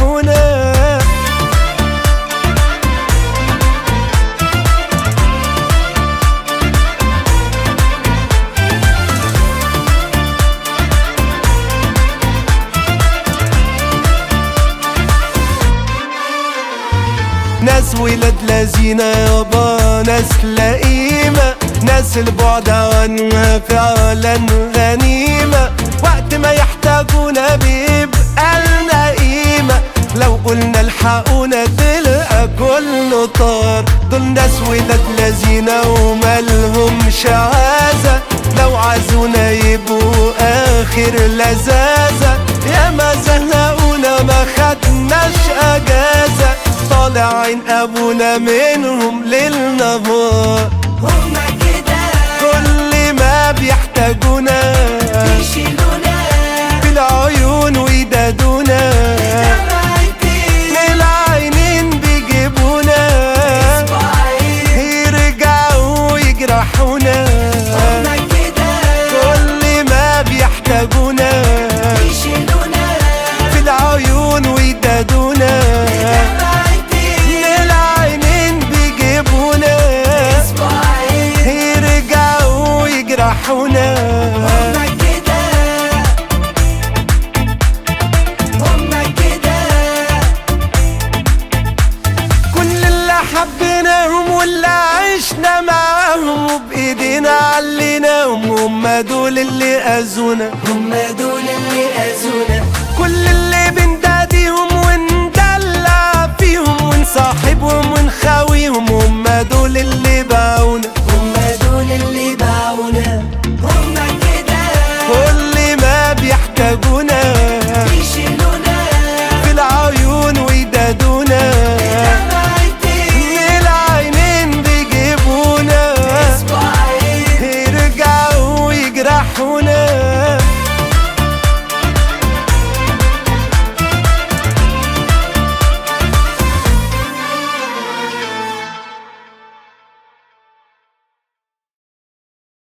يجرحونا ناس ولاد لذينة يابا ناس لئيمة ناس البعد عنها فعلا غنيمة وقت ما يحتاجونا بيبقى لنا قيمة لو قلنا الحقونا تلقى كله طار دول ناس ولاد لذينة ومالهمش عازة لو عزونا يبقوا آخر لذاذة يا ما زهقونا ما خدناش أجازة طالع عين أبونا منهم ليل نهار هما كده كل ما بيحتاجونا يشيلونا في العيون ويدادونا دمعتي العينين بيجيبونا اسبوعين يرجعوا يجرحونا هما كده كل ما بيحتاجونا يشيلونا في العيون ويدادونا دمعتي العينين بيجيبونا اسبوعين يرجعوا يجرحونا هما كده هما كده كل اللي حبيناهم واللي عشنا معاهم وبايدينا عليناهم هم دول اللي اذونا هما دول اللي اذونا كل اللي